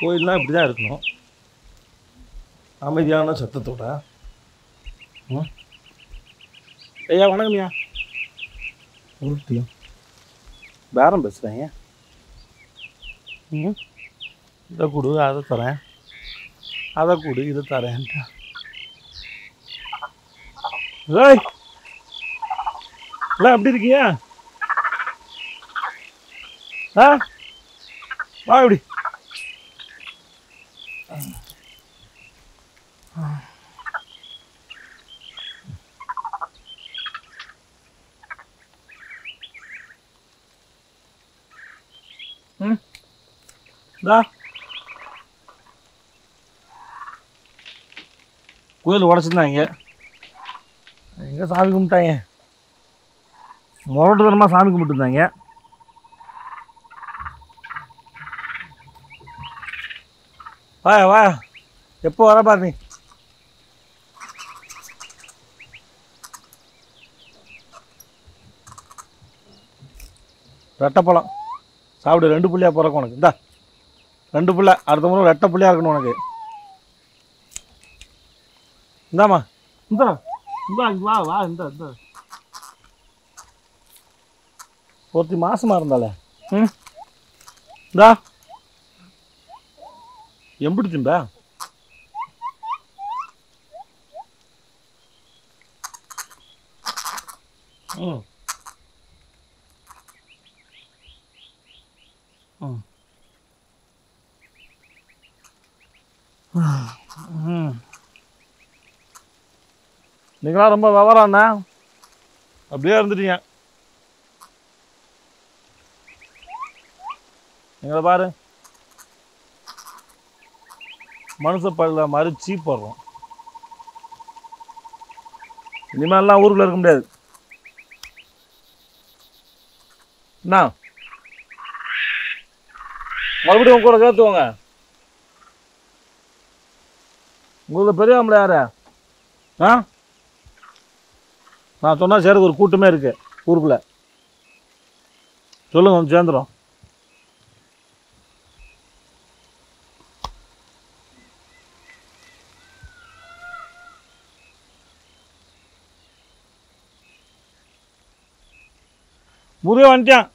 கோயில்னால் இப்படி தான் இருக்கணும் அமைதியான சத்தத்தோட ம் ஐயா வணக்கம்யா உருட்டியா பேரம் பேசுகிறேன் ம் இதை கொடு அதை தரேன் அதை கொடு இதை தரேன்ட்டா ஏய் எல்லாம் எப்படி இருக்கீங்க ஆ வா இப்படி ம் இந்தா கோயில் உடச்சிருந்தாங்க எங்கே சாமி கும்பிட்டாங்க முரட்டுத்தனமாக சாமி கும்பிட்டுருந்தாங்க வா வா எப்போ வர பாரு நீ ரெட்டைப்பழம் சாப்பிடு ரெண்டு புள்ளியாக பிறக்கும் உனக்கு இந்தா ரெண்டு புள்ள அடுத்த முறை ரெட்டை புள்ளியாக இருக்கணும் உனக்கு இந்தாம்மா இந்தா இந்தா இங்க வா வா இந்த இந்த ஒருத்தி மாசமா இருந்தாளே ம் இந்தா எம்பிடி திம்ப ம் ம் ம் நீங்களாம் ரொம்ப விவரம்ண்ணா அப்படியே இருந்துட்டீங்க எங்களை பாரு மனுஷ பல்ல மாதிரி சீப் போடுறோம் இனிமேல்லாம் ஊருக்குள்ள இருக்க முடியாது என்ன மறுபடியும் உங்க கூட சேர்த்துவோங்க உங்களுக்கு பெரிய ஆம்பளை யாரு ஆ நான் சொன்னா சேருக்கு ஒரு கூட்டமே இருக்கு ஊருக்குள்ள சொல்லுங்க வந்து சேர்ந்துடும் முருகன் வந்துட்டான்